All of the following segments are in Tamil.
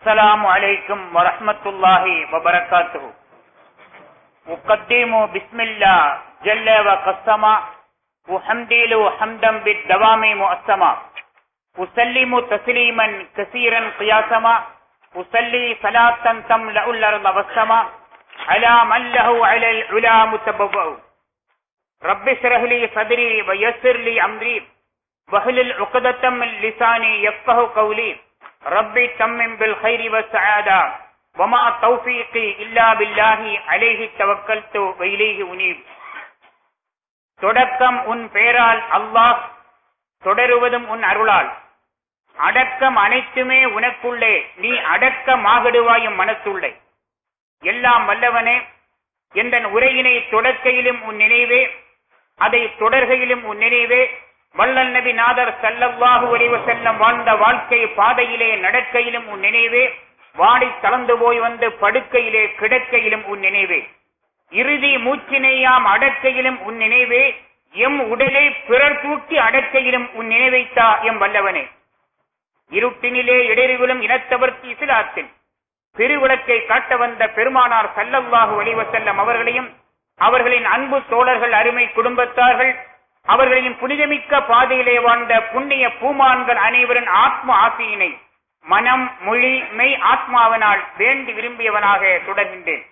السلام عليكم ورحمة الله وبركاته أقدم بسم الله جل وقسما وحمدي له حمدا بالدوام مؤسما أسلم تسليما كثيرا قياسما أصلي صلاة تملأ الأرض والسماء على من له على العلا متبوأ رب اشرح لي صدري ويسر لي أمري واحلل عقدة من لساني يفقه قولي ربي تمم بالخير والسعادة وما توفيقي إلا بالله عليه توكلت وإليه أنيب தொடக்கம் உன் பெயரால் அல்லாஹ் தொடருவதும் உன் அருளால் அடக்கம் அனைத்துமே உனக்குள்ளே நீ அடக்கமாகிடுவாயும் மனத்துள்ளே எல்லாம் வல்லவனே என்ற உரையினை தொடக்கையிலும் உன் நினைவே அதை தொடர்கையிலும் உன் நினைவே வள்ளல் நபி நாதர் சல்லல்லாஹு அலைஹி செல்லம் வாழ்ந்த வாழ்க்கை பாதையிலே நடக்கையிலும் உன் நினைவே வாடி தளர்ந்து போய் வந்து படுக்கையிலே கிடக்கையிலும் உன் நினைவே இறுதி மூச்சினையாம் அடக்கையிலும் உன் நினைவே எம் உடலை பிறர் தூக்கி அடக்கையிலும் உன் நினைவைத்தா எம் வல்லவனே இருட்டினிலே இடைறிவிலும் இனத்தவர்க்கு இஸ்லாத்தில் பெருவிளக்கை காட்ட வந்த பெருமானார் சல்லல்லாஹு அலைஹி செல்லம் அவர்களையும் அவர்களின் அன்பு தோழர்கள் அருமை குடும்பத்தார்கள் அவர்களின் புனிதமிக்க பாதையிலே வாழ்ந்த புண்ணிய பூமான்கள் அனைவரின் ஆத்ம ஆசையினை மனம் மொழி மெய் ஆத்மாவினால் வேண்டி விரும்பியவனாக தொடர்கின்றேன்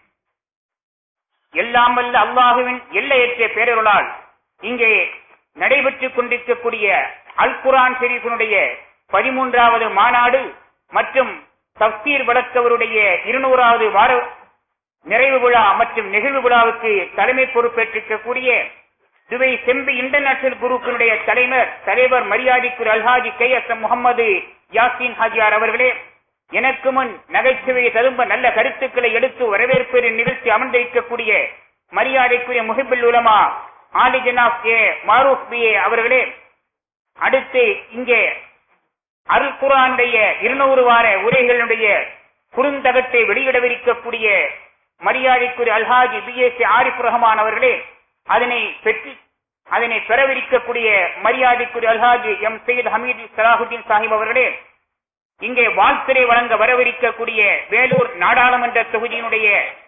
எல்லாம் வல்ல அல்லாஹுவின் எல்லையற்ற பேரருளால் இங்கே நடைபெற்றுக் கொண்டிருக்கக்கூடிய அல் குரான் ஷெரீஃபினுடைய பதிமூன்றாவது மாநாடு மற்றும் தப்சீர் வளர்த்தவருடைய இருநூறாவது வார நிறைவு விழா மற்றும் நெகிழ்வு விழாவுக்கு தலைமை பொறுப்பேற்றிருக்கக்கூடிய துவை செம்பி இன்டர்நேஷனல் குரூப்பினுடைய தலைவர் தலைவர் மரியாதைக்குரிய Alhaji K S M Mohamed Yasin Hajiyar அவர்களே எனக்கு முன் நகைச்சுவை தரும்ப நல்ல கருத்துக்களை எடுத்து வரவேற்பதின் நிகழ்ச்சி அமர்ந்திருக்கக்கூடிய மரியாதைக்குரிய முஹிபுல் உலமா ஆலி ஜனாப் ஏ மாரூப் பி ஏ அவர்களே அடுத்து இங்கே அருள் குரானுடைய இருநூறு வார உரைகளுடைய குறுந்தகத்தை வெளியிடவிருக்கக்கூடிய மரியாதைக்குரிய அல்ஹாஜி பி எஸ் ஆரிஃப் ரஹமான் அவர்களே அதனை பெற்று அதனை பெறவிருக்கக்கூடிய மரியாதைக்குரிய அல்ஹாஜி எம் சையத் ஹமீது சலாஹுதீன் சாஹிப் அவர்களே இங்கே வாழ்த்துறை வழங்க வரவிருக்கக்கூடிய வேலூர் நாடாளுமன்ற தொகுதியினுடைய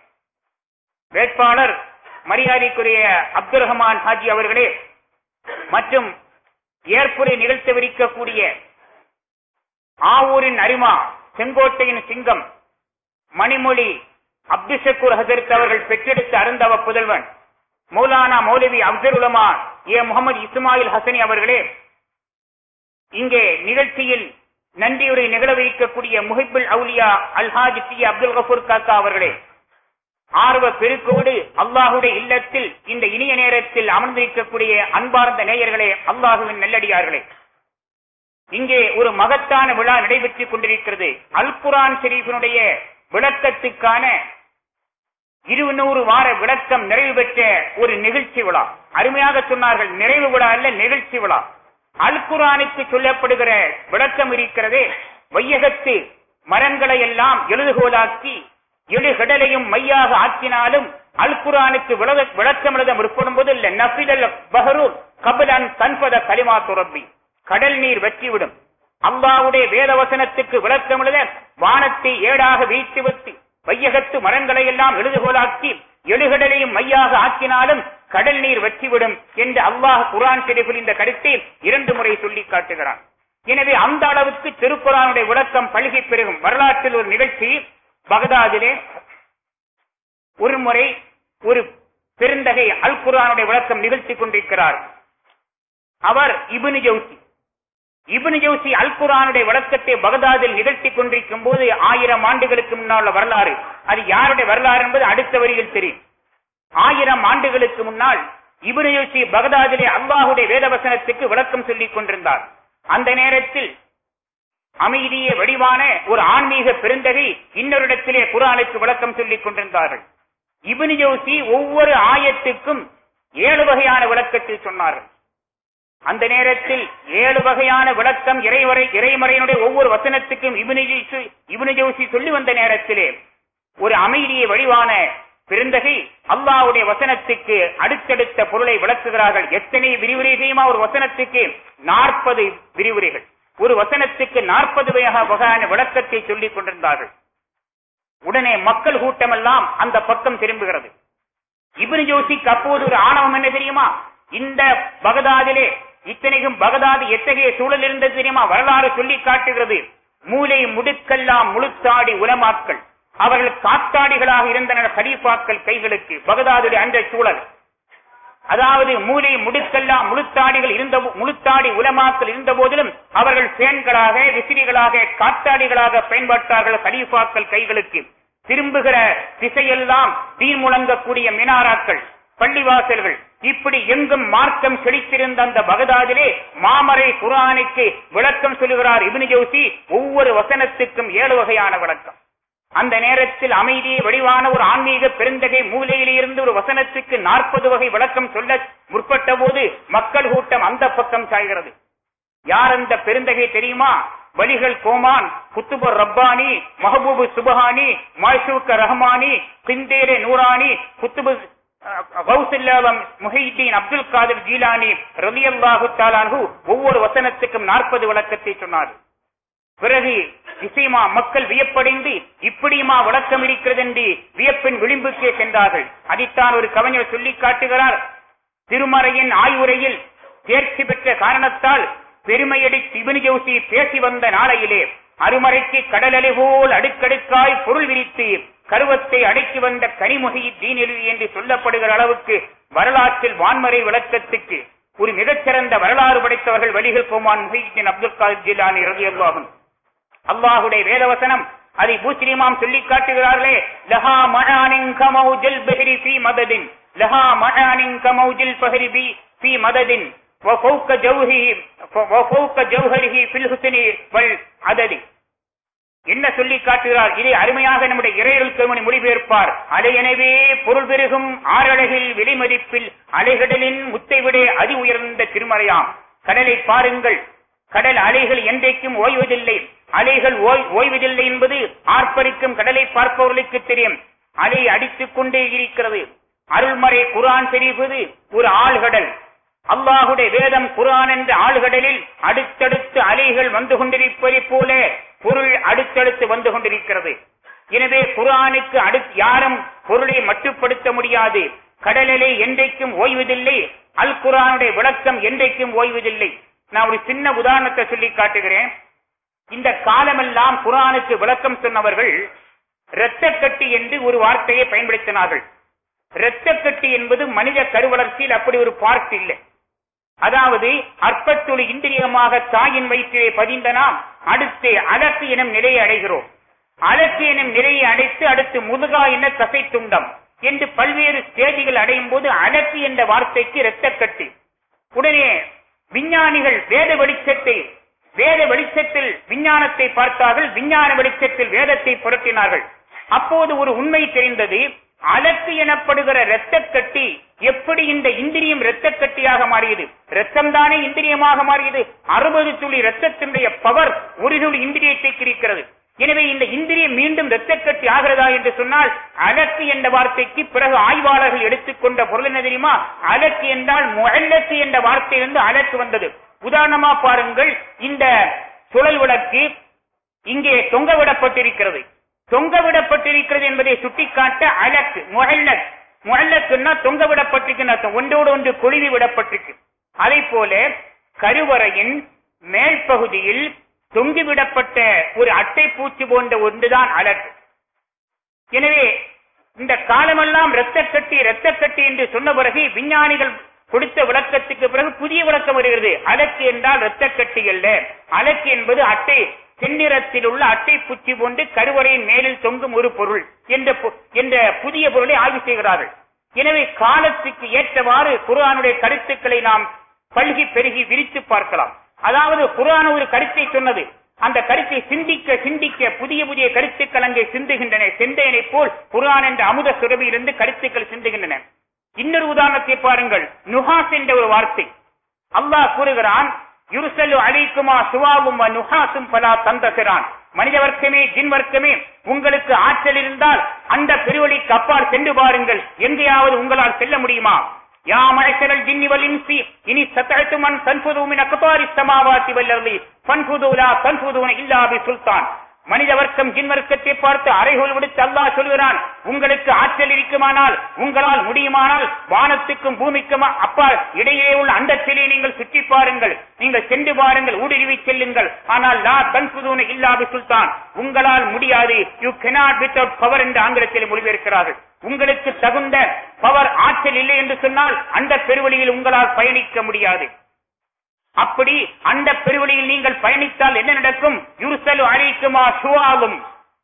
வேட்பாளர் மரியாதைக்குரிய அப்துல் ரஹமான் ஹாஜி அவர்களே மற்றும் ஏற்புரை நிகழ்த்தவிருக்கக்கூடிய ஆவூரின் அரிமா செங்கோட்டையின் சிங்கம் மணிமொழி அப்துல் ஷக்கூர் ஹசரத் அவர்கள் பெற்றெடுத்த அருந்தவ புதல்வன் மௌலானா மௌலவி அப்துல் உலமா ஏ முகமது இஸ்மாயில் ஹசனி அவர்களே இங்கே நிகழ்ச்சியில் நன்றியுரை நிகழவிருக்கக்கூடிய முஹிபுல் அவுலியா அல்ஹாஜ் டி அப்துல் கபூர் காக்கா அவர்களே ஆர்வ பெருக்கோடு அல்லாஹுடைய இல்லத்தில் இந்த இனிய நேரத்தில் அமர்ந்திருக்கக்கூடிய அன்பார்ந்த நேயர்களே அல்லாஹுவின் நல்லடியார்களே இங்கே ஒரு மகத்தான விழா நடைபெற்றுக் கொண்டிருக்கிறது அல் குரான் ஷெரீஃபினுடைய விளக்கத்துக்கான இருநூறு வார விளக்கம் நிறைவு பெற்ற ஒரு நிகழ்ச்சி விழா அருமையாக சொன்னார்கள் நிறைவு விழா அல்ல நிகழ்ச்சி விழா அல் குரானுக்கு சொல்லப்படுகிற விளக்கம் இருக்கிறதே வையகத்து மரங்களை எல்லாம் எழுதுகோலாக்கி எழுகடலையும் மையாக ஆக்கினாலும் அல் குரானுக்கு விளக்கம் எழுத முற்படும் போது இல்ல நபிதல் பஹரூர் கபிலன் தன்பத கலிமா துரப்பி கடல் நீர் வற்றிவிடும் அல்லாவுடைய வேதவசனத்துக்கு விளக்கம் எழுத வானத்தை ஏடாக வீழ்த்தி வைத்து வையகத்து மரங்களை எல்லாம் எழுதுகோலாக்கி எழுகடலையும் மையாக ஆக்கினாலும் கடல் நீர் வற்றிவிடும் என்று அல்லாஹ் குரான் ஷெரீஃபில் இந்த கருத்தை இரண்டு முறை சொல்லி காட்டுகிறான் எனவே அந்த அளவுக்கு திருக்குறானுடைய விளக்கம் பழுகி பெருகும் வரலாற்றில் ஒரு நிகழ்ச்சி பகதாதிலே ஒரு முறை ஒரு பெருந்தகை அல் குரானுடைய விளக்கம் நிகழ்த்தி கொண்டிருக்கிறார் அவர் இபுனு ஜவுசி இபுனு ஜவுசி அல் குரானுடைய விளக்கத்தை பகதாதில் நிகழ்த்தி கொண்டிருக்கும் போது ஆயிரம் ஆண்டுகளுக்கு முன்னால் வரலாறு அது யாருடைய வரலாறு என்பது அடுத்த வரியில் தெரியும் ஆயிரம் ஆண்டுகளுக்கு முன்னால் இபுனு ஜவுசி பகதாதிலே அல்லாஹுடைய வேதவசனத்துக்கு விளக்கம் சொல்லிக் கொண்டிருந்தார் அந்த நேரத்தில் அமைதிய வடிவான ஒரு ஆன்மீக பெருந்தகை இன்னொரு குரானுக்கு விளக்கம் சொல்லிக் கொண்டிருந்தார்கள் இபுனு ஜவுசி ஒவ்வொரு ஆயத்துக்கும் ஏழு வகையான விளக்கத்தில் சொன்னார்கள் அந்த நேரத்தில் ஏழு வகையான விளக்கம் இறைவரை இறைமறையினுடைய ஒவ்வொரு வசனத்துக்கும் இபுனு ஜவுசி சொல்லி வந்த நேரத்திலே ஒரு அமைதிய வடிவான பெருந்தகை அல்லாஹ்வுடைய வசனத்துக்கு அடுத்தடுத்த பொருளை விளக்குகிறார்கள் எத்தனை விரிவுரை செய்யுமா ஒரு வசனத்துக்கு நாற்பது விரிவுரைகள் ஒரு வசனத்துக்கு நாற்பது வகையான விளக்கத்தை சொல்லிக் கொண்டிருந்தார்கள் உடனே மக்கள் கூட்டமெல்லாம் அந்த பக்கம் திரும்புகிறது இப்னு ஜோசிக்கு அப்போது ஒரு ஆணவம் என்ன தெரியுமா இந்த பகதாதிலே இத்தனைக்கும் பகதாது எத்தகைய சூழல் இருந்தது தெரியுமா வரலாறு சொல்லி காட்டுகிறது மூலை முடுக்கெல்லாம் முழுத்தாடி உலமாக்கள் அவர்கள் காத்தாடிகளாக இருந்தனர் ஹலீஃபாக்கள் கைகளுக்கு பகதாதுடைய அந்த சூழல் அதாவது மூலை முடுக்கெல்லாம் முழுத்தாடிகள் இருந்த முழுத்தாடி உலமாக்கள் இருந்த போதிலும் அவர்கள் பேன்களாக விசிறிகளாக காத்தாடிகளாக பயன்பட்டார்கள் கலீஃபாக்கள் கைகளுக்கு திரும்புகிற திசையெல்லாம் தீ முழங்கக்கூடிய மினாராக்கள் பள்ளிவாசல்கள் இப்படி எங்கும் மார்க்கம் செழித்திருந்த அந்த பகதாதிலே மாமரை குரானுக்கு விளக்கம் சொல்லுகிறார் இப்னு ஜவுசி ஒவ்வொரு வசனத்துக்கும் ஏழு வகையான விளக்கம் அந்த நேரத்தில் அமைதியை வடிவான ஒரு ஆன்மீக பெருந்தகை மூலையில் இருந்து ஒரு வசனத்துக்கு நாற்பது வகை விளக்கம் சொல்ல முற்பட்ட போது மக்கள் கூட்டம் அந்த பக்கம் சாய்கிறது யார் அந்த பெருந்தகை தெரியுமா வலிகள் கோமான் குத்துபர் ரப்பானி மஹபூபு சுபஹானி மாய்சூக்க ரஹ்மானி சிந்தேரே நூரானி குத்துபு கௌசில்லாவம் முஹிதீன் அப்துல் காதிர் ஜீலானி ரலியல்லாஹு தாலான்ஹு ஒவ்வொரு வசனத்துக்கும் நாற்பது விளக்கத்தை சொன்னார் பிறகு இசைமா மக்கள் வியப்படைந்து இப்படியுமா விளக்கம் இருக்கிறது என்று வியப்பின் விளிம்புக்கே சென்றார்கள் அதைத்தான் ஒரு கவிஞர் சொல்லி காட்டுகிறார் திருமறையின் ஆய்வுரையில் தேர்ச்சி பெற்ற காரணத்தால் பெருமையடி இபினி ஜோசி பேசி வந்த நாளையிலே அருமறைக்கு கடலலை போல் அடுக்கடுக்காய் பொருள் விரித்து கருவத்தை அடக்கி வந்த கனிமுகி தீனெழுதி என்று சொல்லப்படுகிற அளவுக்கு வரலாற்றில் வான்மறை விளக்கத்துக்கு ஒரு மிகச்சிறந்த வரலாறு படைத்தவர்கள் வலிகள் கோமான் முஹிதீன் அப்துல் காதிர் ஜிலானி ரவி அல்லாஹும் அல்லாஹுடைய வேதவசனம் அதை பூஸ்ரீமாம் சொல்லி காட்டுகிறார்களே லஹா மழானின் கமௌஜல் பஹரி ஃபி மததின் லஹா மழானின் கமௌஜில் பஹரி பி ஃபி மததின் وفوق جوهره وفوق جوهره في الحسن والعدد என்ன சொல்லி காட்டுகிறார் இதை அருமையாக நம்முடைய இறையல் கருமணி மொழிபெயர்ப்பார் அலை எனவே பொருள் பெருகும் ஆறழகில் விலைமதிப்பில் அலைகடலின் முத்தை விட அதி உயர்ந்த திருமறையாம் கடலை பாருங்கள் கடல் அலைகள் என்றைக்கும் ஓய்வதில்லை அலைகள் ஓய்- ஓய்வதில்லை என்பது ஆர்ப்பரிக்கும் கடலை பார்ப்பவர்களுக்கு தெரியும் அலை அடித்துக் கொண்டே இருக்கிறது அருள்மறை குரான் தெரிவது ஒரு ஆழ்கடல் அல்லாஹுடைய வேதம் குரான் என்ற ஆழ்கடலில் அடுத்தடுத்து அலைகள் வந்து கொண்டிருப்பதை போல பொருள் அடுத்தடுத்து வந்து கொண்டிருக்கிறது எனவே குரானுக்கு அடுத்து யாரும் பொருளை மட்டுப்படுத்த முடியாது கடலிலே என்றைக்கும் ஓய்வதில்லை அல் குரானுடைய விளக்கம் என்றைக்கும் ஓய்வதில்லை நான் ஒரு சின்ன உதாரணத்தை சொல்லி காட்டுகிறேன் இந்த காலமெல்லாம் குரானுக்கு விளக்கம் சொன்னவர்கள் இரத்தக்கட்டி என்று ஒரு வார்த்தையை பயன்படுத்தினார்கள் இரத்தக்கட்டி என்பது மனித கருவளர்ச்சியில் அப்படி ஒரு பார்ட் இல்லை அதாவது அற்பத்துளி இந்திரியமாக தாயின் வயிற்றிலே பதிந்த நாம் அடுத்து அலக்கு எனும் நிலையை அடைகிறோம் அலக்கு எனும் நிலையை அடைத்து அடுத்து முதுகா என தசை துண்டம் என்று பல்வேறு ஸ்டேஜிகள் அடையும் போது அலக்கு என்ற வார்த்தைக்கு இரத்தக்கட்டி உடனே விஞ்ஞானிகள் வேத வெளிச்சத்தை வேத வெளிச்சத்தில் விஞ்ஞானத்தை பார்த்தார்கள் விஞ்ஞான வெளிச்சத்தில் வேதத்தை புரட்டினார்கள் அப்போது ஒரு உண்மை தெரிந்தது அலக்கு எனப்படுகிற இரத்தக்கட்டி எப்படி இந்த இந்திரியம் இரத்தக்கட்டியாக மாறியது இரத்தம் தானே இந்திரியமாக மாறியது அறுபது துளி இரத்தத்தினுடைய பவர் ஒரு துளி இந்திரியத்தை கிரிக்கிறது எனவே இந்த இந்திரியம் மீண்டும் இரத்தக்கட்டி ஆகிறதா என்று சொன்னால் அலக்கு என்ற வார்த்தைக்கு பிறகு ஆய்வாளர்கள் எடுத்துக்கொண்ட பொருள் என்ன தெரியுமா அலக்கு என்றால் முழல்லத்து என்ற வார்த்தையிலிருந்து அலக்கு வந்தது உதாரணமா பாருங்கள் இந்த சுழல் விளக்கு இங்கே தொங்க விடப்பட்டிருக்கிறது தொங்க விடப்பட்டிருக்கிறது என்பதை சுட்டிக்காட்ட அலக்கு முழல்லக் முழல்லக்குன்னா தொங்க விடப்பட்டிருக்கு அர்த்தம் ஒன்றோடு ஒன்று கொழுவி விடப்பட்டிருக்கு அதை போல கருவறையின் மேல் பகுதியில் தொங்கிவிடப்பட்ட ஒரு அட்டை பூச்சி போன்ற ஒன்றுதான் அலக்கு எனவே இந்த காலமெல்லாம் இரத்தக்கட்டி இரத்தக்கட்டி என்று சொன்ன பிறகு விஞ்ஞானிகள் கொடுத்த விளக்கத்துக்கு பிறகு புதிய விளக்கம் வருகிறது அலக்கு என்றால் இரத்தக்கட்டி அல்ல அலக்கு என்பது அட்டை செந்நிறத்தில் உள்ள அட்டை பூச்சி போன்று கருவறையின் மேலில் தொங்கும் ஒரு பொருள் என்ற பொ- என்ற புதிய பொருளை ஆய்வு செய்கிறார்கள் எனவே காலத்துக்கு ஏற்றவாறு குர்ஆனுடைய கருத்துக்களை நாம் பல்கி பெருகி விரித்து பார்க்கலாம் அதாவது குர்ஆன் ஒரு கருத்தை சொன்னது அந்த கருத்தை சிந்திக்க சிந்திக்க புதிய புதிய கருத்துக்கள் அங்கே சிந்துகின்றன செந்தையனை போல் குர்ஆன் என்ற அமுத சுரபியிலிருந்து கருத்துக்கள் சிந்துகின்றன இன்னொரு உதாரணத்தை பாருங்கள் நுஹாஸ் என்ற ஒரு வார்த்தை அல்லாஹ் கூறுகிறான் யுருசலு அலைக்குமா சுவாவும் வ நுஹாசும் பலா தந்தசிறான் மனித வர்க்கமே ஜின் வர்க்கமே உங்களுக்கு ஆற்றல் இருந்தால் அந்த பெருவழிக்கு அப்பால் சென்று பாருங்கள் எங்கேயாவது உங்களால் செல்ல முடியுமா யா மழைச்சரல் ஜின்னி வலின்சி இனி சத்தழைத்து மண் தன்புதுமின் அக்கபாரி சமாவாத்தி வல்லர்லி பன்புதுலா தன்புதுவன இல்லாபி சுல்தான் மனித வர்க்கம் ஜின் வர்க்கத்தை பார்த்து அறைகோல் விடுத்து அல்லாஹ் சொல்கிறான் உங்களுக்கு ஆற்றல் இருக்குமானால் உங்களால் முடியுமானால் வானத்துக்கும் பூமிக்கும் அப்பா இடையே உள்ள அண்டத்திலே நீங்கள் சுற்றி பாருங்கள் நீங்கள் சென்று பாருங்கள் ஊடுருவி செல்லுங்கள் ஆனால் லா தன்புதுவன இல்லாபி சுல்தான் உங்களால் முடியாது யூ கெனாட் வித்வுட் பவர் என்று ஆங்கிலத்தில் மொழிபெயர்க்கிறார்கள் உங்களுக்கு தகுந்த பவர் ஆற்றல் இல்லை என்று சொன்னால் அந்த பெருவழியில் உங்களால் பயணிக்க முடியாது அப்படி அந்த பெருவழியில் நீங்கள் பயணித்தால் என்ன நடக்கும் யுருசலு அழைக்குமா சுவாலும்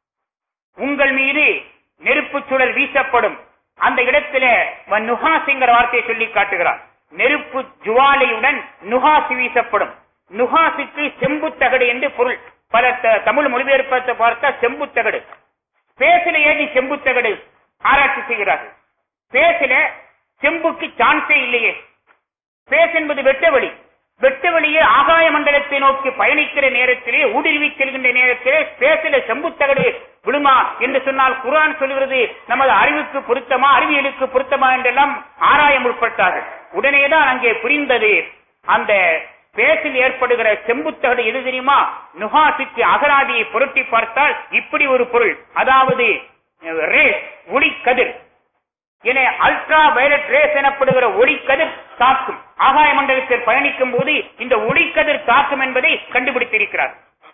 உங்கள் மீது நெருப்பு சுடர் வீசப்படும் அந்த இடத்துல நுகாசிங்கிற வார்த்தையை சொல்லி காட்டுகிறார் நெருப்பு ஜுவாலையுடன் நுகாசி வீசப்படும் நுகாசிக்கு செம்பு தகடு என்று பொருள் பல த- தமிழ் மொழிபெயர்ப்பத்தை பார்த்தா செம்பு தகடு பேசில ஏறி செம்பு தகடு ஆராய்ச்சி செய்கிறார்கள் பேசில செம்புக்கு சான்ஸே இல்லையே பேஸ் என்பது வெட்டவெளி வெட்டவெளியே ஆகாய மண்டலத்தை நோக்கி பயணிக்கிற நேரத்திலே ஊடுருவி செல்கின்ற நேரத்திலே பேசில செம்புத்தகடு விழுமா என்று சொன்னால் குர்ஆன் சொல்கிறது நமது அறிவுக்கு பொருத்தமா அறிவியலுக்கு பொருத்தமா என்றெல்லாம் ஆராய முற்பட்டார்கள் உடனேதான் அங்கே புரிந்தது அந்த பேசில் ஏற்படுகிற செம்புத்தகடு எது தெரியுமா நுகாசிக்கு அகராதியை புரட்டி பார்த்தால் இப்படி ஒரு பொருள் அதாவது ரேஸ் ஒளிக்கதிர் என அல்ட்ரா வயலட் ரேஸ் எனப்படுகிற ஒளிக்கதிர் தாக்கும் ஆகாய மண்டலத்தில் பயணிக்கும் போது இந்த ஒளிக்கதிர் தாக்கும் என்பதை கண்டுபிடித்திருக்கிறார்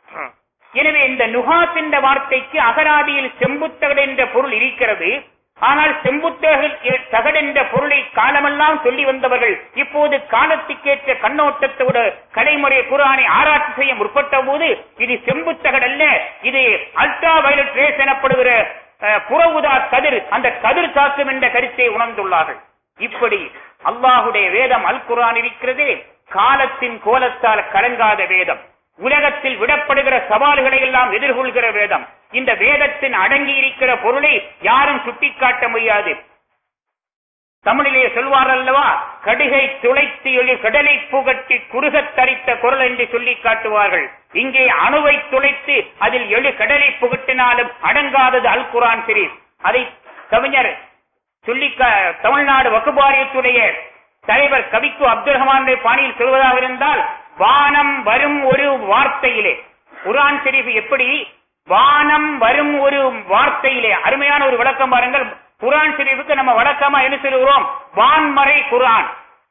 எனவே இந்த நுகாஸ் என்ற வார்த்தைக்கு அகராதியில் செம்புத்தகடு என்ற பொருள் இருக்கிறது ஆனால் செம்புத்தகடு தகடு என்ற பொருளை காலமெல்லாம் சொல்லி வந்தவர்கள் இப்போது காலத்துக்கேற்ற கண்ணோட்டத்தோடு கலைமுறை குரானை ஆராய்ச்சி செய்ய முற்பட்ட போது இது செம்புத்தகடு அல்ல இது அல்ட்ரா வயலட் ரேஸ் எனப்படுகிற அஹ், புற ஊதா கதிர் அந்த கதிர் தாக்கும் என்ற கருத்தை உணர்ந்துள்ளார்கள் இப்படி அல்லாஹுடைய வேதம் அல் குர்ஆன் இருக்கிறதே காலத்தின் கோலத்தால் கலங்காத வேதம் உலகத்தில் விடப்படுகிற சவால்களை எல்லாம் எதிர்கொள்கிற வேதம் இந்த வேதத்தின் அடங்கி இருக்கிற பொருளை யாரும் சுட்டிக்காட்ட முடியாது தமிழிலே சொல்வார் அல்லவா கடுகை துளைத்து எழு கடலை புகட்டி குறுகத் தரித்த குரல் என்று சொல்லி காட்டுவார்கள் இங்கே அணுவை துளைத்து அதில் எழு கடலை புகட்டினாலும் அடங்காதது அல் குரான் சிரீஸ் அதை கவிஞர் சொல்லி கா- தமிழ்நாடு வகுப்பாரியத்துடைய தலைவர் கவிக்கு அப்துல் ரஹ்மானுடைய பாணியில் சொல்வதாக இருந்தால் வானம் வரும் ஒரு வார்த்தையிலே குரான் ஷெரீஃப் எப்படி வானம் வரும் ஒரு வார்த்தையிலே அருமையான ஒரு விளக்கம் பாருங்கள் குரான் ஷெரீஃபுக்கு நம்ம வழக்கமா என்ன சொல்கிறோம் வான்மறை குரான்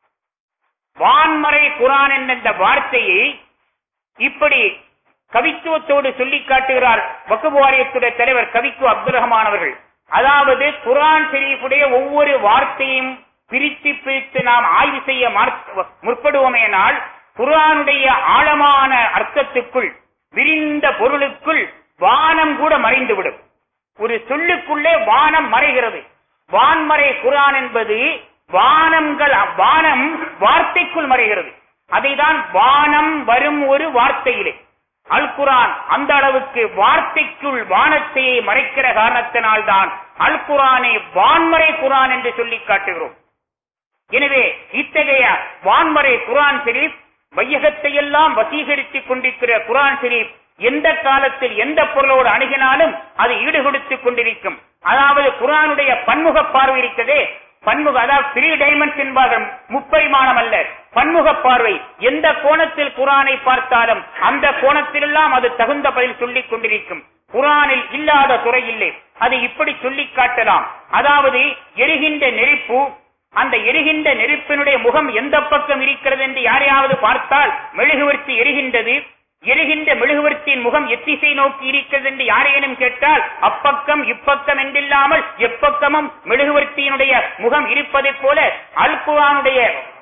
வான்மறை குரான் என்ற இந்த வார்த்தையை இப்படி கவித்துவத்தோடு சொல்லி காட்டுகிறார் வக்குப் வாரியத்துடைய தலைவர் கவிக்கு அப்துல் ரஹ்மான் அவர்கள் அதாவது குரான் ஷெரீஃபுடைய ஒவ்வொரு வார்த்தையும் பிரித்து பிரித்து நாம் ஆய்வு செய்ய மார்க்- முற்படுவோமேனால் குரானுடைய ஆழமான அர்த்தத்துக்குள் விரிந்த பொருளுக்குள் வானம் கூட மறைந்துவிடும் ஒரு சொல்லுக்குள்ளே வானம் மறைகிறது வான்மறை குரான் என்பது வானங்கள் வானம் வார்த்தைக்குள் மறைகிறது அதைதான் வானம் வரும் ஒரு வார்த்தையிலே அல் குரான் அந்த அளவுக்கு வார்த்தைக்குள் வானத்தையே மறைக்கிற காரணத்தினால்தான் அல் குரானை வான்மறை குரான் என்று சொல்லி காட்டுகிறோம் எனவே இத்தகைய வான்மறை குரான் ஷெரீப் வையகத்தை எல்லாம் வசீகரித்துக் கொண்டிருக்கிற குரான் ஷெரீப் எந்த காலத்தில் எந்த பொருளோடு அணுகினாலும் அது ஈடுகொடுத்துக் கொண்டிருக்கும் அதாவது குரானுடைய பன்முக பார்வை இருக்கிறதே பன்முக அதாவது த்ரீ டைமென்ஷன் என்பார்கள் முப்பரிமாணம் அல்ல பன்முக பார்வை எந்த கோணத்தில் குரானை பார்த்தாலும் அந்த கோணத்திலெல்லாம் அது தகுந்த பதில் சொல்லிக் கொண்டிருக்கும் குரானில் இல்லாத துறை இல்லை அதை இப்படி சொல்லிக் காட்டலாம் அதாவது எரிகின்ற நெருப்பு அந்த எரிகின்ற நெருப்பினுடைய முகம் எந்த பக்கம் இருக்கிறது என்று யாரையாவது பார்த்தால் மெழுகுவர்த்தி எரிகின்றது எரிகின்ற மெழுகுவர்த்தியின் முகம் எத்திசை நோக்கி இருக்கிறது என்று யாரேனும் கேட்டால் அப்பக்கம் இப்பக்கம் என்றில்லாமல் எப்பக்கமும் மெழுகுவர்த்தியினுடைய முகம் இருப்பதைப் போல அல் குரானுடைய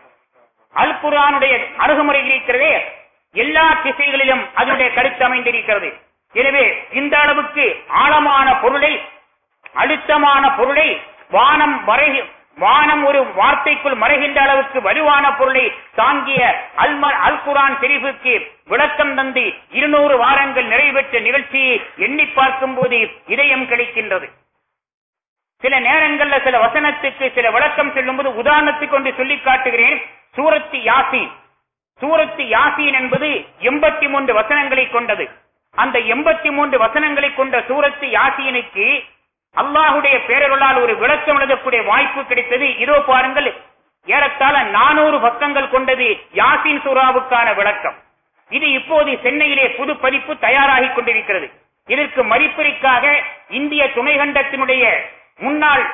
அல் குரானுடைய அணுகுமுறை இருக்கிறதே எல்லா திசைகளிலும் அதனுடைய கருத்து அமைந்திருக்கிறது எனவே இந்த அளவுக்கு ஆழமான பொருளை அழுத்தமான பொருளை வானம் வரை வானம் ஒரு வார்த்தைக்குள் மறைகின்ற அளவுக்கு வலுவான பொருளை தாங்கிய அல்ம அல் குரான் தெரிவுக்கு விளக்கம் தந்து இருநூறு வாரங்கள் நிறைவேற்ற நிகழ்ச்சியை எண்ணி பார்க்கும் போது இதயம் கிடைக்கின்றது சில நேரங்கள்ல சில வசனத்துக்கு சில விளக்கம் சொல்லும்போது உதாரணத்துக்கு கொண்டு சொல்லி காட்டுகிறேன் சூரத்து யாசீன் சூரத்து யாசீன் என்பது எண்பத்தி மூன்று வசனங்களை கொண்டது அந்த எண்பத்தி மூன்று வசனங்களை கொண்ட சூரத்து யாசீனுக்கு அல்லாஹுடைய பேரருளால் ஒரு விளக்கம் எழுதக்கூடிய வாய்ப்பு கிடைத்தது இதோ பாருங்கள் ஏறத்தாழ நானூறு பக்கங்கள் கொண்டது யாசின் சூராவுக்கான விளக்கம் இது இப்போது சென்னையிலே புது பதிப்பு தயாராகி கொண்டிருக்கிறது இதற்கு மதிப்பீருக்காக இந்திய துணைக்கண்டத்தினுடைய முன்னாள்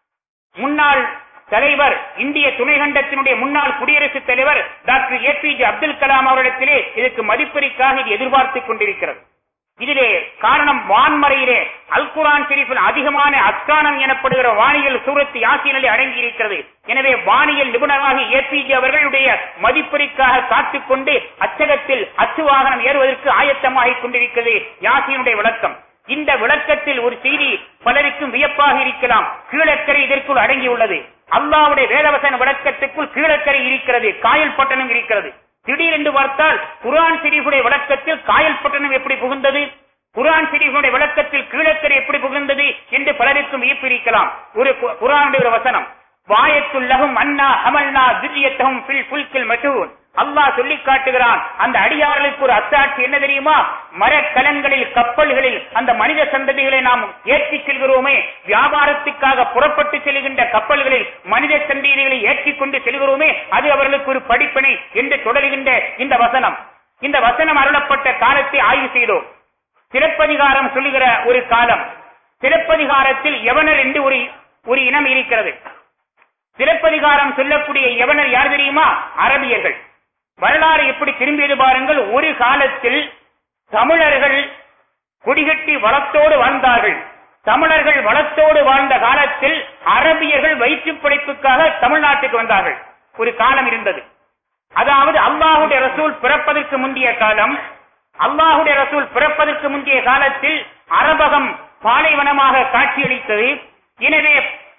முன்னாள் தலைவர் இந்திய துணைக்கண்டத்தினுடைய முன்னாள் குடியரசுத் தலைவர் doctor A P J Abdul Kalam அவரிடத்திலே இதற்கு மதிப்பீருக்காக இது எதிர்பார்த்துக் கொண்டிருக்கிறது இதிலே காரணம் வான்மறையிலே அல் குரான் ஷெரீஃபில் அதிகமான அஸ்கானம் எனப்படுகிற வானியல் சூரத்து யாசினிலே அடங்கி இருக்கிறது எனவே வானியல் நிபுணராக ஏபிஜே அவர்களுடைய மதிப்பீருக்காக காத்துக்கொண்டு அச்சகத்தில் அச்சு வாகனம் ஏறுவதற்கு ஆயத்தமாகிக் கொண்டிருக்கிறது யாசினுடைய விளக்கம் இந்த விளக்கத்தில் ஒரு செய்தி பலருக்கும் வியப்பாக இருக்கலாம் கீழக்கரை இதற்குள் அடங்கியுள்ளது அல்லாவுடைய வேதவசன விளக்கத்துக்குள் கீழக்கரை இருக்கிறது காயல் பட்டணம் இருக்கிறது திடீரென்று பார்த்தால் குரான் ஷெரீஃபுடைய விளக்கத்தில் காயல் பட்டணம் எப்படி புகுந்தது குரான் ஷெரீஃபுடைய விளக்கத்தில் கீழக்கரை எப்படி புகுந்தது என்று பலருக்கும் வியப்பிருக்கலாம் ஒரு கு- குர்ஆனுடைய ஒரு வசனம் வாயத்துல்லகும் அண்ணா அமல்னா திரியத்தகும் பில் புல்கில் மசூன் அல்லாஹ் சொல்லி காட்டுகிறான் அந்த அடியார்களுக்கு ஒரு அத்தாட்சி என்ன தெரியுமா மரக்கலங்களில் கப்பல்களில் அந்த மனித சந்ததிகளை நாம் ஏற்றிச் செல்கிறோமே வியாபாரத்துக்காக புறப்பட்டு செல்கின்ற கப்பல்களில் மனித சந்ததிகளை ஏற்றிக் கொண்டு செல்கிறோமே அது அவர்களுக்கு ஒரு படிப்பினை என்று தொடர்கின்ற இந்த வசனம் இந்த வசனம் அருளப்பட்ட காலத்தை ஆய்வு செய்தோம் சிலப்பதிகாரம் சொல்லுகிற ஒரு காலம் சிலப்பதிகாரத்தில் யவனர் என்று ஒரு ஒரு இனம் இருக்கிறது சிலப்பதிகாரம் சொல்லக்கூடிய யவனர் யார் தெரியுமா அரபியர்கள் வரலாறு எப்படி திரும்பியது பாருங்கள் ஒரு காலத்தில் தமிழர்கள் குடிகட்டி வளத்தோடு வாழ்ந்தார்கள் தமிழர்கள் வளத்தோடு வாழ்ந்த காலத்தில் அரபியர்கள் வயிற்றுப் பிழைப்புக்காக தமிழ்நாட்டுக்கு வந்தார்கள் ஒரு காலம் இருந்தது அதாவது அல்லாஹுடைய ரசூல் பிறப்பதற்கு முந்தைய காலம் அல்லாஹுடைய ரசூல் பிறப்பதற்கு முந்தைய காலத்தில் அரபகம் பாலைவனமாக காட்சியளித்தது எனவே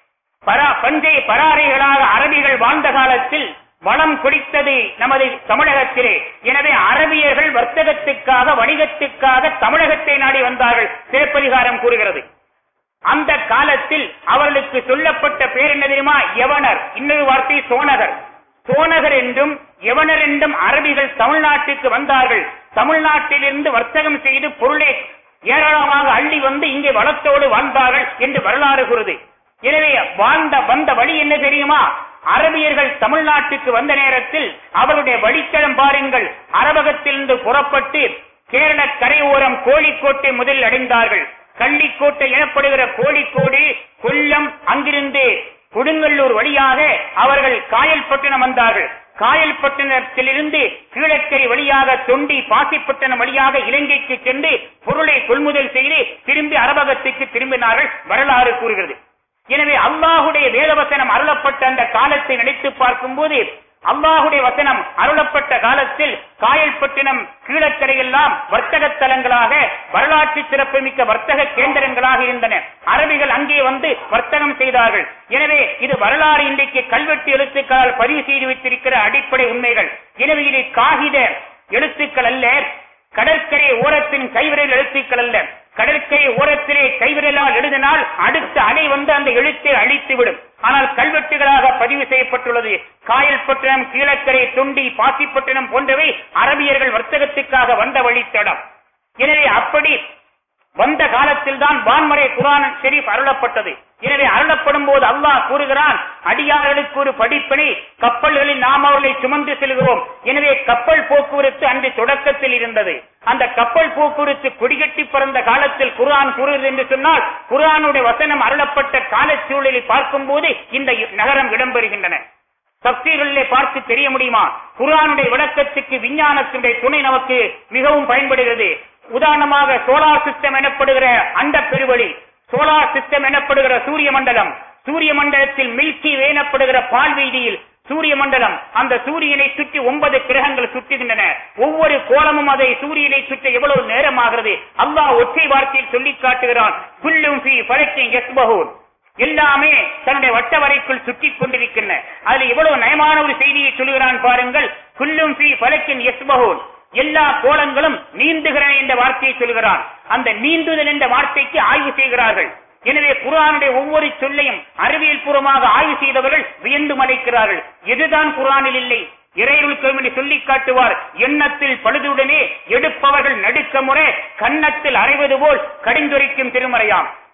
பரா பஞ்சை பராரைகளாக அரபிகள் வாழ்ந்த காலத்தில் வளம் குடித்தது நமது தமிழகத்திலே எனவே அரபியர்கள் வர்த்தகத்துக்காக வணிகத்துக்காக தமிழகத்தை நாடி வந்தார்கள் சிறப்பதிகாரம் கூறுகிறது அந்த காலத்தில் அவர்களுக்கு சொல்லப்பட்ட பேர் என்ன தெரியுமா யவனர் இன்னொரு வார்த்தை சோனகர் சோனகர் என்றும் யவனர் என்றும் அரபிகள் தமிழ்நாட்டுக்கு வந்தார்கள் தமிழ்நாட்டிலிருந்து வர்த்தகம் செய்து பொருளை ஏராளமாக அள்ளி வந்து இங்கே வளத்தோடு வாழ்ந்தார்கள் என்று வரலாறு கூறுது எனவே வாழ்ந்த வந்த வழி என்ன தெரியுமா அரபியர்கள் தமிழ்நாட்டுக்கு வந்த நேரத்தில் அவருடைய வழித்தடம் பாருங்கள் அரபகத்திலிருந்து புறப்பட்டு கேரள கரையோரம் கோழிக்கோட்டை முதலில் அடைந்தார்கள் கள்ளிக்கோட்டை எனப்படுகிற கோழிக்கோடு கொல்லம் அங்கிருந்து கொடுங்கல்லூர் வழியாக அவர்கள் காயல்பட்டினம் வந்தார்கள் காயல்பட்டினத்திலிருந்து கீழக்கரை வழியாக தொண்டி பாசிப்பட்டினம் வழியாக இலங்கைக்கு சென்று பொருளை கொள்முதல் செய்து திரும்பி அரபகத்துக்கு திரும்பினார்கள் வரலாறு கூறுகிறது எனவே அல்லாஹுடைய வேதவசனம் அருளப்பட்ட அந்த காலத்தை நினைத்து பார்க்கும்போது அல்லாஹுடைய வசனம் அருளப்பட்ட காலத்தில் காயல்பட்டினம் கீழக்கரையெல்லாம் வர்த்தக தலங்களாக வரலாற்று சிறப்புமிக்க வர்த்தக கேந்திரங்களாக இருந்தன அரபிகள் அங்கே வந்து வர்த்தகம் செய்தார்கள் எனவே இது வரலாறு இன்றைக்கு கல்வெட்டு எழுத்துக்களால் பதிவு செய்து வைத்திருக்கிற அடிப்படை உண்மைகள் எனவே இது காகித எழுத்துக்கள் அல்ல கடற்கரை ஓரத்தின் கைவிரல் எழுத்துக்கள் அல்ல கடற்கரை ஓரத்திலே கைவிரலால் எழுதினால் அடுத்த அலை வந்து அந்த எழுத்தை அழித்துவிடும் ஆனால் கல்வெட்டுகளாக பதிவு செய்யப்பட்டுள்ளது காயல்பட்டினம் கீழக்கரை தொண்டி பாசிப்பட்டினம் போன்றவை அரபியர்கள் வர்த்தகத்துக்காக வந்த வழித்தடம் எனவே அப்படி வந்த காலத்தில் தான் வான்மறை குரான் ஷெரீப் அருளப்பட்டது எனவே அருளப்படும் போது அல்லாஹ் கூறுகிறான் அடியார்களுக்கு ஒரு படிப்பினை கப்பல்களில் நாம் அவர்களை சுமந்து செல்கிறோம் எனவே கப்பல் போக்குவரத்து அன்று தொடக்கத்தில் இருந்தது அந்த கப்பல் போக்குவரத்து கொடிகட்டி பிறந்த காலத்தில் குர்ஆன் கூறுகிறது என்று சொன்னால் குர்ஆனுடைய வசனம் அருளப்பட்ட காலச்சூழலை பார்க்கும்போது இந்த நகரம் இடம்பெறுகின்றன தப்சீர்களிலே பார்த்து தெரிய முடியுமா குர்ஆனுடைய விளக்கத்துக்கு விஞ்ஞானத்தினுடைய துணை நமக்கு மிகவும் பயன்படுகிறது உதாரணமாக சோலார் சிஸ்டம் எனப்படுகிற அண்ட பெருவழி சோலார் சிஸ்டம் எனப்படுகிற சூரிய மண்டலம் சூரிய மண்டலத்தில் மில்கி வே எனப்படுகிற பால்வீதியில் சூரிய மண்டலம் அந்த சூரியனை சுற்றி ஒன்பது கிரகங்கள் சுற்றுகின்றன ஒவ்வொரு கோலமும் அதை சூரியனை சுற்ற எவ்வளவு நேரமாகிறது அல்லாஹ் ஒற்றை வார்த்தையில் சொல்லி காட்டுகிறான் புல்லும் ஃபீ ஃபலக்கின் யஸ்பஹூன் எல்லாமே தன்னுடைய வட்ட வரைக்குள் சுற்றிக் கொண்டிருக்கின்றன அதுல எவ்வளவு நயமான ஒரு செய்தியை சொல்லுகிறான் பாருங்கள் குல்லும் ஃபீ ஃபலக்கின் யஸ்பஹூன் எல்லா கோலங்களும் நீந்துகிறன என்ற வார்த்தையை சொல்கிறான் அந்த நீந்துதல் என்ற வார்த்தைக்கு ஆய்வு செய்கிறார்கள் எனவே குர்ஆனுடைய ஒவ்வொரு சொல்லையும் அறிவியல் பூர்வமாக ஆய்வு செய்தவர்கள் வியந்து மலைக்கிறார்கள் எதுதான் குர்ஆனில் இல்லை இறைருள் கவிமணி சொல்லி காட்டுவார் எண்ணத்தில் பழுதுடனே எடுப்பவர்கள் நடுக்க முறை கன்னத்தில் அறைவது போல் கடிந்துரைக்கும் திருமறையாம்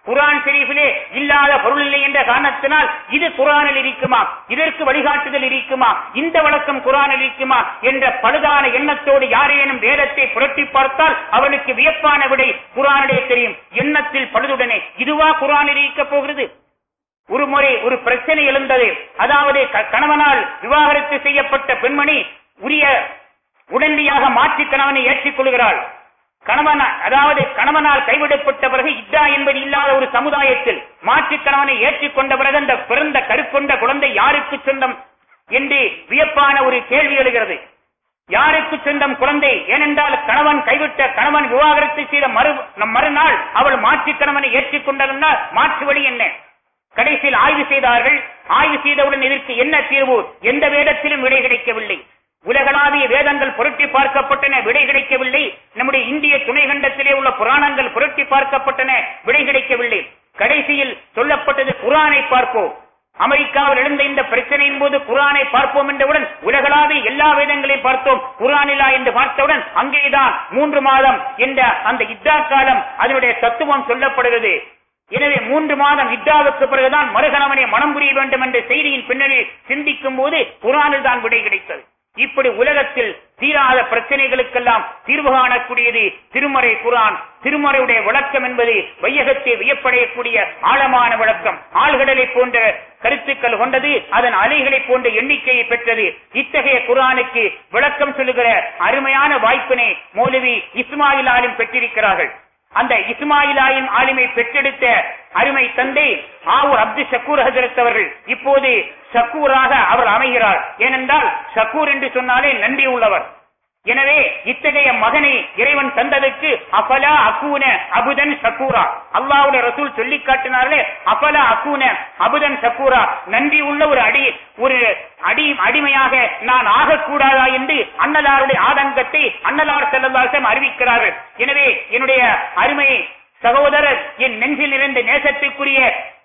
குரான் ஷெரீஃபிலே இல்லாத பொருள் இல்லை என்ற காரணத்தினால் இது குரானில் இருக்குமா இதற்கு வழிகாட்டுதல் இருக்குமா இந்த வழக்கம் குரானில் இருக்குமா என்ற பழுதான எண்ணத்தோடு யாரேனும் வேதத்தை புரட்டி பார்த்தால் அவனுக்கு வியப்பான விடை குரானிலே தெரியும் எண்ணத்தில் பழுதுடனே இதுவா குரானில் இருக்க போகிறது ஒரு முறை ஒரு பிரச்சனை எழுந்தது அதாவது க- கணவனால் விவாகரத்து செய்யப்பட்ட பெண்மணி உரிய உடனடியாக மாற்றி கணவனை ஏற்றுக் கொள்கிறாள் கணவன் அதாவது கணவனால் கைவிடப்பட்ட பிறகு இத்தா என்பது இல்லாத ஒரு சமுதாயத்தில் மாற்று கணவனை ஏற்றுக்கொண்ட பிறகு அந்த பிறந்த கருக்கொண்ட குழந்தை யாருக்கு சொந்தம் என்று வியப்பான ஒரு கேள்வி எழுகிறது யாருக்கு சொந்தம் குழந்தை ஏனென்றால் கணவன் கைவிட்ட கணவன் விவாகரத்து செய்த மறு மறுநாள் அவள் மாற்று கணவனை ஏற்றுக்கொண்டதனால் மாற்று வழி என்ன கடைசியில் ஆய்வு செய்தார்கள் ஆய்வு செய்தவுடன் இதற்கு என்ன தீர்வு எந்த வேதத்திலும் விடை கிடைக்கவில்லை உலகளாவிய வேதங்கள் புரட்டி பார்க்கப்பட்டன விடை கிடைக்கவில்லை நம்முடைய இந்திய துணைக்கண்டத்திலே உள்ள புராணங்கள் புரட்டி பார்க்கப்பட்டன விடை கிடைக்கவில்லை கடைசியில் சொல்லப்பட்டது குரானை பார்ப்போம் அமெரிக்காவில் எழுந்த இந்த பிரச்சனையின் போது குரானை பார்ப்போம் என்றவுடன் உலகளாவிய எல்லா வேதங்களையும் பார்த்தோம் குரானிலா என்று பார்த்தவுடன் அங்கேதான் மூன்று மாதம் என்ற அந்த இத்தா காலம் அதனுடைய தத்துவம் சொல்லப்படுகிறது எனவே மூன்று மாதம் இத்தாவுக்கு பிறகுதான் மறுகணவனை மனம் புரிய வேண்டும் என்ற செய்தியின் பின்னணியில் சிந்திக்கும் போது குரானில் தான் விடை கிடைத்தது இப்படி உலகத்தில் தீராத பிரச்சனைகளுக்கெல்லாம் தீர்வு காணக்கூடியது திருமறை குரான் திருமறையுடைய விளக்கம் என்பது வையகத்தை வியப்படையக்கூடிய ஆழமான விளக்கம் ஆழ்கடலை போன்ற கருத்துக்கள் கொண்டது அதன் அலைகளை போன்ற எண்ணிக்கையை பெற்றது இத்தகைய குரானுக்கு விளக்கம் சொல்லுகிற அருமையான வாய்ப்பினை மௌலவி இஸ்மாயில் ஆலிம் பெற்றிருக்கிறார்கள் அந்த இஸ்மாயிலாயின் ஆளுமை பெற்றெடுத்த அருமை தந்தை ஆவூர் அப்து ஷக்கூர் ஹசரத் அவர்கள் இப்போது ஷக்கூராக அவர் அமைகிறார் ஏனென்றால் ஷக்கூர் என்று சொன்னாலே நன்றி உள்ளவர் எனவே இத்தகைய மகனை இறைவன் தந்ததற்கு அபலா அக்கூன அபுதன் ஷக்கூரா அல்லாவுடைய ரசூல் சொல்லி காட்டினார்களே அபலா அக்கூன அபுதன் ஷக்கூரா நன்றி உள்ள ஒரு அடி ஒரு அடி அடிமையாக நான் ஆகக்கூடாதா என்று அன்னலாருடைய ஆதங்கத்தை அன்னலார் செல்லதாசம் அறிவிக்கிறார்கள் எனவே என்னுடைய அருமை சகோதரர் என் நெஞ்சில் இருந்த நேசத்துக்குரிய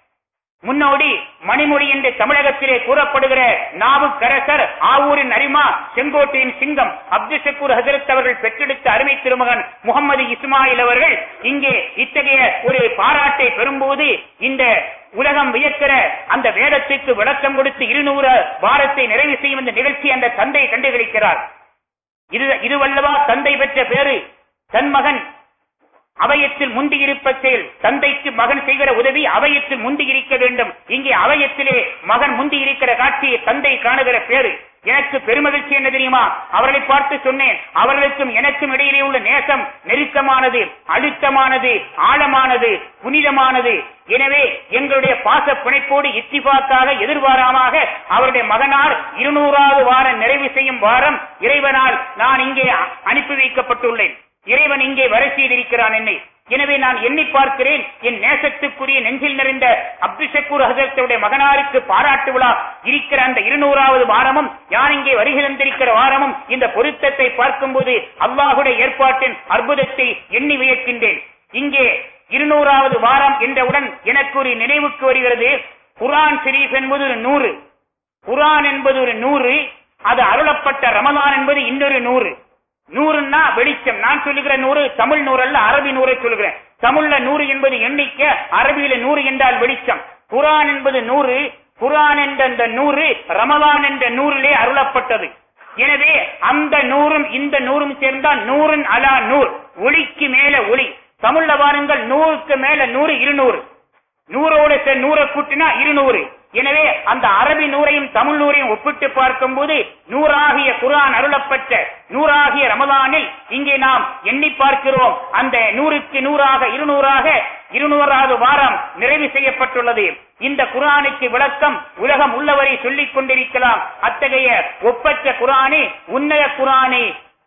முன்னோடி மணிமொழி என்று தமிழகத்திலே கூறப்படுகிற நாவுக்கரசர் ஆவூரின் அரிமா செங்கோட்டையின் சிங்கம் அப்துல் ஷக்கூர் ஹசரத் அவர்கள் பெற்றெடுத்த அருமை திருமகன் முகமது இஸ்மாயில் அவர்கள் இங்கே இத்தகைய ஒரு பாராட்டை பெறும்போது இந்த உலகம் வியக்கிற அந்த வேதத்துக்கு விளக்கம் கொடுத்து இருநூறு வாரத்தை நிறைவு செய்யும் இந்த நிகழ்ச்சி அந்த தந்தை கண்டுகளிக்கிறார் இது இதுவல்லவா தந்தை பெற்ற பேரு தன் மகன் அவையத்தில் முந்தி இருப்ப செயல் தந்தைக்கு மகன் செய்கிற உதவி அவையத்தில் முந்தி இருக்க வேண்டும் இங்கே அவையத்திலே மகன் முந்தி இருக்கிற காட்சியை தந்தை காணுகிற பேரு எனக்கு பெருமகிழ்ச்சி என்ன தெரியுமா அவர்களை பார்த்து சொன்னேன் அவர்களுக்கும் எனக்கும் இடையிலே உள்ள நேசம் நெருக்கமானது அழுத்தமானது ஆழமானது புனிதமானது எனவே எங்களுடைய பாச பிணைப்போடு இத்திபாக்காக எதிர்பாராமாக அவருடைய மகனார் இருநூறாவது வாரம் நிறைவு செய்யும் வாரம் இறைவனால் நான் இங்கே அனுப்பி வைக்கப்பட்டுள்ளேன் இறைவன் இங்கே வர செய்திருக்கிறான் என்னை எனவே நான் எண்ணி பார்க்கிறேன் என் நேசத்துக்குரிய நெஞ்சில் நிறைந்த அப்துல் ஷக்கூர் ஹசரத்துடைய மகனாருக்கு பாராட்டு விழா இருக்கிற அந்த இருநூறாவது வாரமும் யார் இங்கே வருகிறந்திருக்கிற வாரமும் இந்த பொருத்தத்தை பார்க்கும்போது அல்லாஹுடைய ஏற்பாட்டின் அற்புதத்தை எண்ணி வியக்கின்றேன் இங்கே இருநூறாவது வாரம் என்றவுடன் எனக்கு ஒரு நினைவுக்கு வருகிறது குரான் ஷெரீப் என்பது ஒரு நூறு குரான் என்பது ஒரு நூறு அது அருளப்பட்ட ரமலான் என்பது இன்னொரு நூறு நூறுன்னா வெளிச்சம் நான் சொல்லுகிற நூறு தமிழ் நூறு அல்ல அரபி நூறை சொல்லுகிறேன் தமிழ்ல நூறு என்பது எண்ணிக்கை அரபியில நூறு என்றால் வெளிச்சம் குரான் என்பது நூறு குரான் என்ற அந்த நூறு ரமலான் என்ற நூறிலே அருளப்பட்டது எனவே அந்த நூறும் இந்த நூறும் சேர்ந்தால் நூறுன் அலா நூறு ஒளிக்கு மேல ஒளி தமிழ்ல பாருங்கள் நூறுக்கு மேல நூறு இருநூறு நூறோடு சே- நூறை கூட்டினா இருநூறு எனவே அந்த அரபி நூறையும் தமிழ் நூறையும் ஒப்பிட்டு பார்க்கும்போது நூறாகிய குரான் அருளப்பட்ட நூறாகிய ரமலானில் இங்கே நாம் எண்ணி பார்க்கிறோம் அந்த நூறுக்கு நூறாக இருநூறாக இருநூறாவது வாரம் நிறைவு செய்யப்பட்டுள்ளது இந்த குரானுக்கு விளக்கம் உலகம் உள்ளவரை சொல்லிக் கொண்டிருக்கலாம் அத்தகைய ஒப்பற்ற குரானே உன்னத குரானே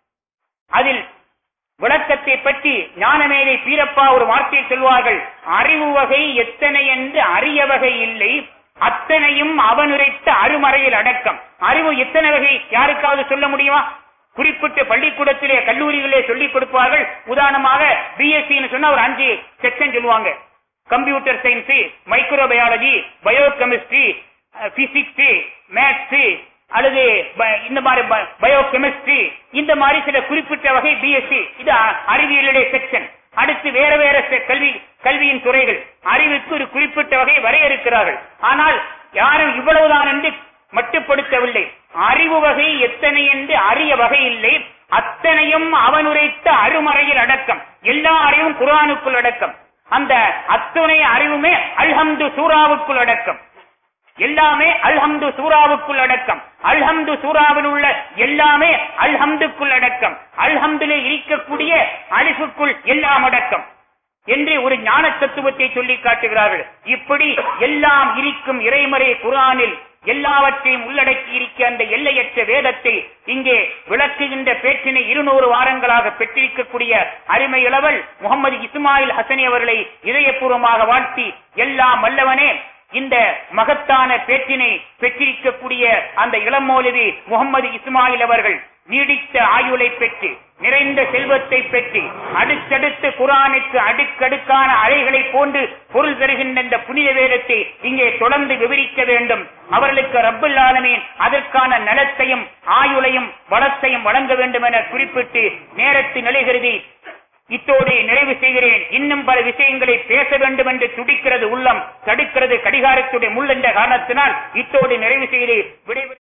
அதில் விளக்கத்தை பற்றி ஞானமேதை பீரப்பா ஒரு வார்த்தையை சொல்வார்கள் அறிவு வகை எத்தனை என்று அரிய வகை இல்லை அத்தனையும் அவனுரைத்த அருமறையில் அடக்கம் அறிவு எத்தனை வகை யாருக்காவது சொல்ல முடியுமா குறிப்பிட்ட பள்ளிக்கூடத்திலே கல்லூரிகளே சொல்லிக் கொடுப்பார்கள் உதாரணமாக பிஎஸ்சி சொன்னா ஒரு அஞ்சு செக்ஷன் சொல்லுவாங்க computer science microbiology biochemistry physics maths அல்லது ப- இந்த மாதிரி பயோ கெமிஸ்ட்ரி இந்த மாதிரி சில குறிப்பிட்ட வகை பிஎஸ்சி இது அ- அறிவியலுடைய செக்ஷன் அடுத்து வேற வேற செ- கல்வி கல்வியின் துறைகள் அறிவுக்கு ஒரு குறிப்பிட்ட வகை வரையறுக்கிறார்கள் ஆனால் யாரும் இவ்வளவுதான் என்று மட்டுப்படுத்தவில்லை அறிவு வகை எத்தனை என்று அறிய வகை இல்லை அத்தனையும் அவன் உரைத்த அருமறையில் அடக்கம் எல்லா அறிவும் குரானுக்குள் அடக்கம் அந்த அத்துணை அறிவுமே அல்ஹம்து சூறாவுக்குள் அடக்கம் எல்லாமே அல்ஹம்து சூறாவுக்குள் அடக்கம் அல்ஹம்து சூறாவில் உள்ள எல்லாமே அல்ஹம்துக்குள் அடக்கம் அல்ஹம்துலே இருக்கக்கூடிய அலிஃபுக்குள் எல்லாம் அடக்கம் என்று ஒரு ஞான தத்துவத்தை சொல்லி காட்டுகிறார்கள் இப்படி எல்லாம் இருக்கும் இறைமறை குரானில் எல்லாவற்றையும் உள்ளடக்கி இருக்க அந்த எல்லையற்ற வேதத்தை இங்கே விளக்குகின்ற பேச்சினை இருநூறு வாரங்களாக பெற்றிருக்கக்கூடிய அருமை இளவல் முகமது இஸ்மாயில் ஹசனி அவர்களை இதயபூர்வமாக வாழ்த்தி எல்லாம் வல்லவனே இந்த மகத்தான பேச்சினை பெற்றிருக்கக்கூடிய அந்த இளமௌலவி முகமது இஸ்மாயில் அவர்கள் நீடித்த ஆயுளை பெற்று நிறைந்த செல்வத்தை பெற்று அடுத்தடுத்து குரானுக்கு அடுக்கடுக்கான அலைகளை போன்று பொருள் தருகின்ற இந்த புனித வேதத்தை இங்கே தொடர்ந்து விவரிக்க வேண்டும் அவர்களுக்கு ரப்புல் ஆலமீன் அதற்கான நலத்தையும் ஆயுளையும் வளத்தையும் வழங்க வேண்டும் என குறிப்பிட்டு நேரத்து நிலைகிறது இத்தோடு நிறைவு செய்கிறேன் இன்னும் பல விஷயங்களை பேச வேண்டும் என்று துடிக்கிறது உள்ளம் தடுக்கிறது கடிகாரத்துடைய முள் என்ற காரணத்தினால் இத்தோடு நிறைவு செய்து விடைபெறு